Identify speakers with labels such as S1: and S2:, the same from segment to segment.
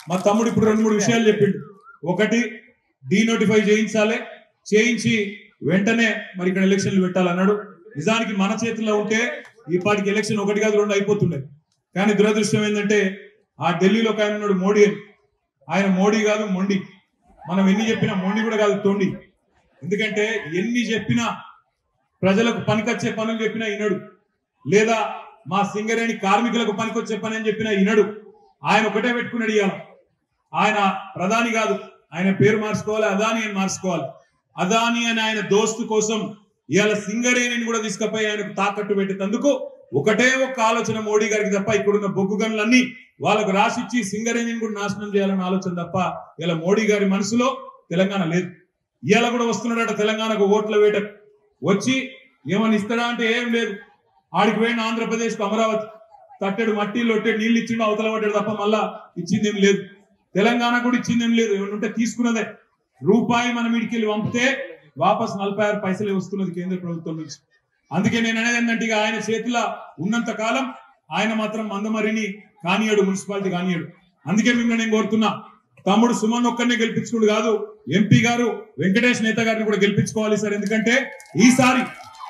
S1: మా తమ్ముడు ఇప్పుడు రెండు మూడు విషయాలు చెప్పిండు ఒకటి డీనోటిఫై చేయించాలి చేయించి వెంటనే మరి ఇక్కడ ఎలక్షన్లు పెట్టాలన్నాడు నిజానికి మన చేతిలో ఉంటే ఈ పాటికి ఎలక్షన్ ఒకటి కాదు రెండు అయిపోతుండే కానీ దురదృష్టం ఏంటంటే ఆ ఢిల్లీలో ఒక ఆయన ఉన్నాడు మోడీ అని ఆయన మోడీ కాదు మొండి మనం ఎన్ని చెప్పినా మొండి కూడా కాదు తొండి ఎందుకంటే ఎన్ని చెప్పినా ప్రజలకు పనికొచ్చే పనులు చెప్పినా వినడు లేదా మా సింగరేణి కార్మికులకు పనికొచ్చే పని అని చెప్పినా వినడు ఆయన ఒకటే పెట్టుకున్నాడు ఇవాళ ఆయన ప్రధాని కాదు ఆయన పేరు మార్చుకోవాలి అదాని అని మార్చుకోవాలి అదాని అని ఆయన దోస్తు కోసం ఇవాళ సింగరేణిని కూడా తీసుకుపోయి ఆయనకు తాకట్టు పెట్టేందుకు ఒకటే ఒక ఆలోచన మోడీ గారికి తప్ప ఇక్కడున్న బొగ్గు గనులన్నీ వాళ్ళకు రాసిచ్చి సింగరేణిని కూడా నాశనం చేయాలన్న ఆలోచన తప్ప ఇలా మోడీ గారి మనసులో తెలంగాణ లేదు ఇవాళ కూడా వస్తున్నాడట తెలంగాణకు ఓట్ల వేట వచ్చి ఏమని ఇస్తాడా అంటే ఏం లేదు ఆడికి పోయిన ఆంధ్రప్రదేశ్ కు అమరావతి తట్టెడు మట్టి లొట్టెడు నీళ్ళు ఇచ్చిండు అవతల పడ్డాడు తప్ప మళ్ళా ఇచ్చిందేం లేదు తెలంగాణ కూడా ఇచ్చిందేం లేదు ఏమన్నా ఉంటే తీసుకున్నదే రూపాయి మనం ఇడికెళ్ళి పంపితే వాపస్ నలభై ఆరు పైసలే వస్తున్నది కేంద్ర ప్రభుత్వం నుంచి అందుకే నేను అనేది ఏంటంటే ఇక ఆయన చేతిలో ఉన్నంత కాలం ఆయన మాత్రం మందమరిని కానియాడు మున్సిపాలిటీ కానియాడు అందుకే మిమ్మల్ని నేను కోరుతున్నా తమ్ముడు సుమన్ ఒక్కరినే గెలిపించుకోడు కాదు ఎంపీ గారు వెంకటేష్ నేత గారిని కూడా గెలిపించుకోవాలి సార్ ఎందుకంటే ఈసారి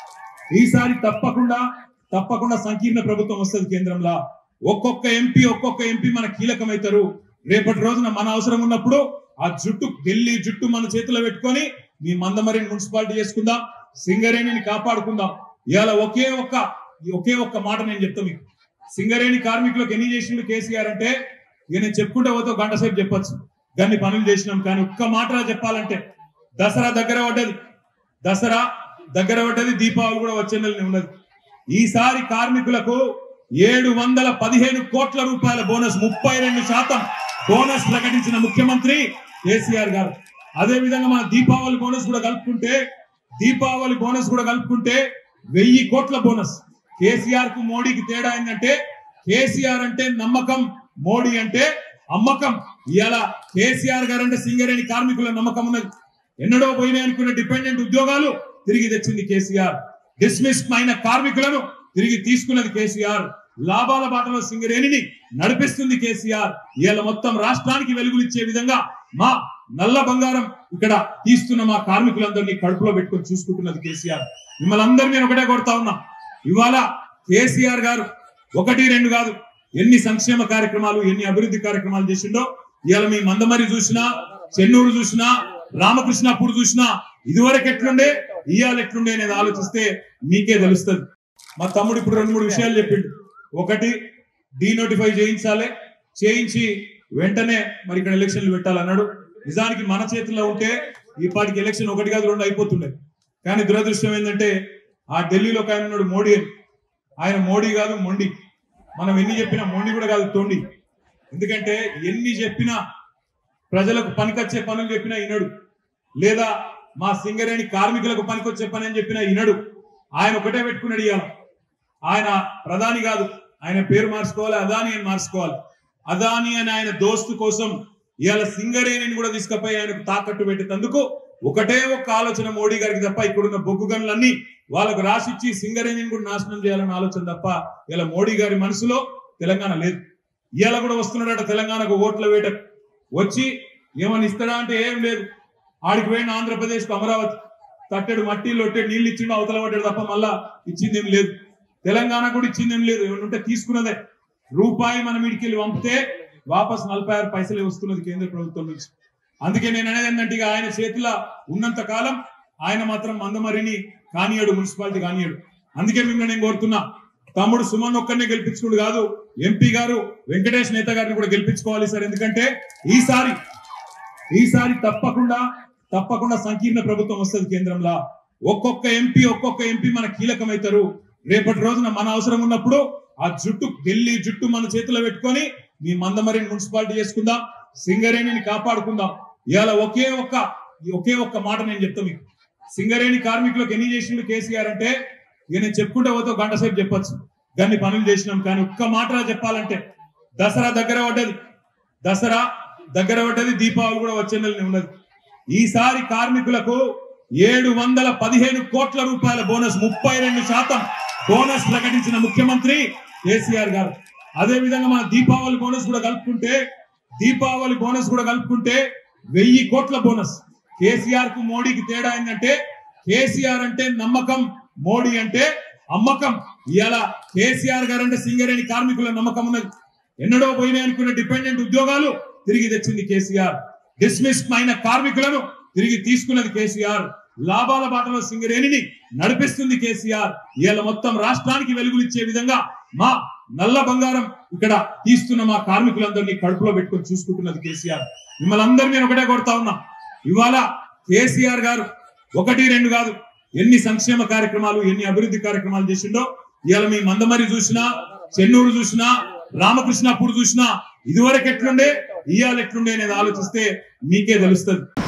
S1: ఈసారి తప్పకుండా తప్పకుండా సంకీర్ణ ప్రభుత్వం వస్తుంది కేంద్రంలో ఒక్కొక్క ఎంపీ ఒక్కొక్క ఎంపీ మన కీలకమవుతారు రేపటి రోజున మన అవసరం ఉన్నప్పుడు ఆ జుట్టు ఢిల్లీ జుట్టు మన చేతిలో పెట్టుకొని మీ మందమరిని మున్సిపాలిటీ చేసుకుందాం సింగరేణిని కాపాడుకుందాం ఇవాళ ఒకే ఒక్క ఒకే ఒక్క మాట నేను చెప్తా మీకు సింగరేణి కార్మికులకు ఎన్ని చేసిండు కేసీఆర్ అంటే ఇక నేను చెప్పుకుంటే పోతే గంట సేపు చెప్పొచ్చు దాన్ని పనులు చేసినాం కానీ ఒక్క మాటలా చెప్పాలంటే దసరా దగ్గర పడ్డది దసరా దగ్గర పడ్డది దీపావళి కూడా వచ్చే నెల ఉన్నది ఈసారి కార్మికులకు ఏడు వందల పదిహేను కోట్ల రూపాయల బోనస్ ముప్పై రెండు శాతం బోనస్ ప్రకటించిన ముఖ్యమంత్రి కేసీఆర్ గారు అదే విధంగా మన దీపావళి బోనస్ కూడా కలుపుకుంటే దీపావళి బోనస్ కూడా కలుపుకుంటే వెయ్యి కోట్ల బోనస్ కేసీఆర్ కు మోడీకి తేడా ఏంటంటే కేసీఆర్ అంటే నమ్మకం మోడీ అంటే అమ్మకం ఇవాళ కేసీఆర్ గారు అంటే సింగరేణి కార్మికుల నమ్మకం ఉన్నది ఎన్నడో పోయినాయి అనుకున్న డిపెండెంట్ ఉద్యోగాలు తిరిగి తెచ్చింది కేసీఆర్ డిస్మిస్ అయిన కార్మికులను తిరిగి తీసుకున్నది కేసీఆర్ లాభాల బాటలో సింగరేణిని నడిపిస్తుంది కేసీఆర్ ఇవాళ మొత్తం రాష్ట్రానికి వెలుగులిచ్చే విధంగా మా నల్ల బంగారం ఇక్కడ తీస్తున్న మా కార్మికులందరినీ కడుపులో పెట్టుకొని చూసుకుంటున్నది కేసీఆర్ మిమ్మల్ని అందరినీ నేను ఒకటే కొడతా ఉన్నా ఇవాళ కేసీఆర్ గారు ఒకటి రెండు కాదు ఎన్ని సంక్షేమ కార్యక్రమాలు ఎన్ని అభివృద్ధి కార్యక్రమాలు చేసిండో ఇవాళ మీ మందమరి చూసినా చెన్నూరు చూసినా రామకృష్ణాపూర్ చూసినా ఇదివరకు ఎట్లుండే ఇవాళ ఎట్లుండే అనేది ఆలోచిస్తే మీకే తెలుస్తుంది మా తమ్ముడు ఇప్పుడు రెండు మూడు విషయాలు చెప్పిండు ఒకటి డీనోటిఫై చేయించాలి చేయించి వెంటనే మరి ఇక్కడ ఎలక్షన్లు పెట్టాలన్నాడు నిజానికి మన చేతిలో ఉంటే ఈ పాటికి ఎలక్షన్ ఒకటి కాదు రెండు అయిపోతుండే కానీ దురదృష్టం ఏంటంటే ఆ ఢిల్లీలో ఒక ఆయన ఉన్నాడు మోడీ అని ఆయన మోడీ కాదు మొండి మనం ఎన్ని చెప్పినా మొండి కూడా కాదు తొండి ఎందుకంటే ఎన్ని చెప్పినా ప్రజలకు పనికొచ్చే పనులు చెప్పినా వినడు లేదా మా సింగరేణి కార్మికులకు పనికొచ్చే పని అని చెప్పినా వినడు ఆయన ఒకటే పెట్టుకున్నాడు ఇవాళ ఆయన ప్రధాని కాదు ఆయన పేరు మార్చుకోవాలి అదాని అని మార్చుకోవాలి అదాని అని ఆయన దోస్తు కోసం ఇవాళ సింగరేణిని కూడా తీసుకుపోయి ఆయనకు తాకట్టు పెట్టేందుకు ఒకటే ఒక ఆలోచన మోడీ గారికి తప్ప ఇక్కడున్న బొగ్గు గనులన్నీ వాళ్ళకు రాసిచ్చి సింగరేణిని కూడా నాశనం చేయాలన్న ఆలోచన తప్ప ఇలా మోడీ గారి మనసులో తెలంగాణ లేదు ఇవాళ కూడా వస్తున్నాడట తెలంగాణకు ఓట్ల వేట వచ్చి ఏమని ఇస్తాడా అంటే ఏం లేదు ఆడికి పోయిన ఆంధ్రప్రదేశ్ కు అమరావతి తట్టెడు మట్టి లొట్టెడు నీళ్ళు ఇచ్చిండు అవతల పడ్డాడు తప్ప మళ్ళా ఇచ్చిందేం లేదు తెలంగాణ కూడా ఇచ్చిందేం లేదు ఏమన్నా ఉంటే తీసుకున్నదే రూపాయి మనం ఇడికెళ్ళి పంపితే వాపస్ నలభై ఆరు పైసలే వస్తున్నది కేంద్ర ప్రభుత్వం నుంచి అందుకే నేను అనేది ఏంటంటే ఇక ఆయన చేతిలో ఉన్నంత కాలం ఆయన మాత్రం మందమరిని కానియాడు మున్సిపాలిటీ కానియాడు అందుకే మిమ్మల్ని నేను కోరుతున్నా తమ్ముడు సుమన్ ఒక్కరినే గెలిపించుకోడు కాదు ఎంపీ గారు వెంకటేష్ నేత గారిని కూడా గెలిపించుకోవాలి సార్ ఎందుకంటే ఈసారి ఈసారి తప్పకుండా తప్పకుండా సంకీర్ణ ప్రభుత్వం వస్తుంది కేంద్రంలో ఒక్కొక్క ఎంపీ ఒక్కొక్క ఎంపీ మన కీలకమవుతారు రేపటి రోజున మన అవసరం ఉన్నప్పుడు ఆ జుట్టు ఢిల్లీ జుట్టు మన చేతిలో పెట్టుకొని మీ మందమరిని మున్సిపాలిటీ చేసుకుందాం సింగరేణిని కాపాడుకుందాం ఇవాళ ఒకే ఒక్క ఒకే ఒక్క మాట నేను చెప్తా మీకు సింగరేణి కార్మికులకు ఎన్ని చేసిండు కేసీఆర్ అంటే ఇక నేను చెప్పుకుంటే పోతే గంట సేపు చెప్పొచ్చు దాన్ని పనులు చేసినాం కానీ ఒక్క మాటలా చెప్పాలంటే దసరా దగ్గర పడ్డది దసరా దగ్గర పడ్డది దీపావళి కూడా వచ్చే నెల ఉన్నది ఈసారి కార్మికులకు ఏడు వందల పదిహేను కోట్ల రూపాయల బోనస్ ముప్పై రెండు శాతం బోనస్ ప్రకటించిన ముఖ్యమంత్రి కేసీఆర్ గారు అదే విధంగా మన దీపావళి బోనస్ కూడా కలుపుకుంటే దీపావళి బోనస్ కూడా కలుపుకుంటే వెయ్యి కోట్ల బోనస్ కేసీఆర్ కు మోడీకి తేడా ఏంటంటే కేసీఆర్ అంటే నమ్మకం మోడీ అంటే అమ్మకం ఇవాళ కేసీఆర్ గారు అంటే సింగరేణి కార్మికుల నమ్మకం ఉన్నది ఎన్నడో పోయినాయి అనుకున్న డిపెండెంట్ ఉద్యోగాలు తిరిగి తెచ్చింది కేసీఆర్ డిస్మిస్ అయిన కార్మికులను తిరిగి తీసుకున్నది కేసీఆర్ లాభాల బాటలో సింగరేణిని నడిపిస్తుంది కేసీఆర్ ఇవాళ మొత్తం రాష్ట్రానికి వెలుగునిచ్చే విధంగా మా నల్ల బంగారం ఇక్కడ తీస్తున్న మా కార్మికులందరినీ కడుపులో పెట్టుకొని చూసుకుంటున్నది కేసీఆర్ మిమ్మల్ని అందరినీ నేను ఒకటే కొడతా ఉన్నా ఇవాళ కేసీఆర్ గారు ఒకటి రెండు కాదు ఎన్ని సంక్షేమ కార్యక్రమాలు ఎన్ని అభివృద్ధి కార్యక్రమాలు చేసిండో ఇవాళ మీ మందమరి చూసినా చెన్నూరు చూసినా రామకృష్ణాపూర్ చూసినా ఇదివరకు ఎట్లుండే ఇవాళ ఎట్లుండే అనేది ఆలోచిస్తే మీకే తెలుస్తుంది